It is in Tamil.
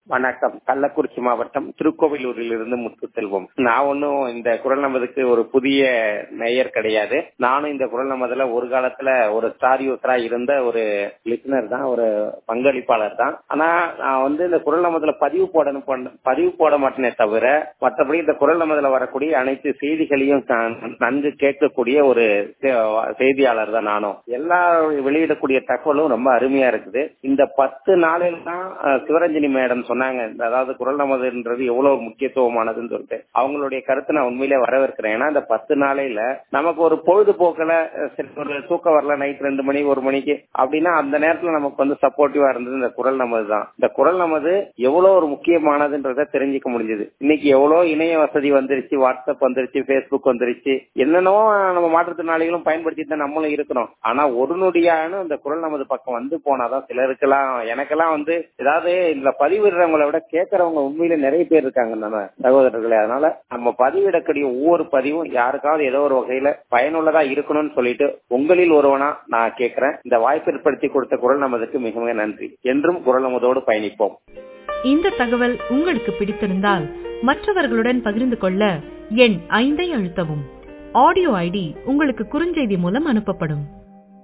வணக்கம் கள்ளக்குறிச்சி மாவட்டம் திருக்கோவிலூரில் இருந்து முத்துசெல்வம் நான் ஒன்னும் இந்த குரல் நமதுக்கு ஒரு புதிய நேயர் கிடையாது நானும் இந்த குரல் நமதுல ஒரு காலத்துல ஒரு ஸ்டார் யூசரா இருந்த ஒரு லிசனர் தான் ஒரு பங்களிப்பாளர் தான் ஆனா நான் வந்து இந்த குரல் நமதுல பதிவு போடணும் பண்ண- பதிவு போட மாட்டேனே தவிர மற்றபடி இந்த குரல் நமதுல வரக்கூடிய அனைத்து செய்திகளையும் நான் நன்கு கேட்கக்கூடிய ஒரு செ- செய்தியாளர் தான் நானும் எல்லா வெளியிடக்கூடிய தகவலும் ரொம்ப அருமையா இருக்குது இந்த பத்து நாளில் தான் அஹ், சிவரஞ்சனி மேடம் சொன்னாங்க இந்த அதாவது குரல் நமதுன்றது எவ்வளவு முக்கியத்துவமானதுன்னு சொல்லிட்டு அவங்களுடைய கருத்தை நான் உண்மையிலே வரவேற்கிறேன் ஏன்னா இந்த பத்து நாளையில நமக்கு ஒரு பொழுதுபோக்குல அஹ், சரி ஒரு தூக்கம் வரல நைட் ரெண்டு மணி ஒரு மணிக்கு அப்படின்னா அந்த நேரத்துல நமக்கு வந்து சப்போர்ட்டிவா இருந்தது இந்த குரல் நமது தான் இந்த குரல் நமது எவ்வளவு ஒரு முக்கியமானதுன்றத தெரிஞ்சுக்க முடிஞ்சது இன்னைக்கு எவ்வளவு இணைய வசதி வந்துருச்சு வாட்ஸ்அப் வந்துருச்சு Facebook வந்துருச்சு என்னென்னவோ நம்ம மாற்றுத்திறனாளிகளும் பயன்படுத்தி தான் நம்மளும் இருக்கிறோம் ஆனா ஒரு நொடியான இந்த குரல் நமது பக்கம் வந்து போனாதான் சிலருக்கெல்லாம் எனக்கெல்லாம் வந்து ஏதாவது இதுல பதிவிடுறவங்களை விட கேட்கறவங்க உண்மையில நிறைய பேர் இருக்காங்க நம்ம சகோதரர்களே அதனால நம்ம பதிவிடக்கூடிய ஒவ்வொரு பதிவும் யாருக்காவது ஏதோ ஒரு வகையில பயனுள்ளதா இருக்கணும்னு சொல்லிட்டு உங்களில் ஒருவனா நான் கேட்கிறேன் இந்த வாய்ப்பு ஏற்படுத்தி கொடுத்த குரல் நமதுக்கு மிக மிக நன்றி என்றும் குரல் நமதோடு பயணிப்போம் இந்த தகவல் உங்களுக்கு பிடித்திருந்தால் மற்றவர்களுடன் பகிர்ந்து கொள்ள எண் ஐந்தை அழுத்தவும் ஆடியோ ஐடி உங்களுக்கு குறுஞ்செய்தி மூலம் அனுப்பப்படும்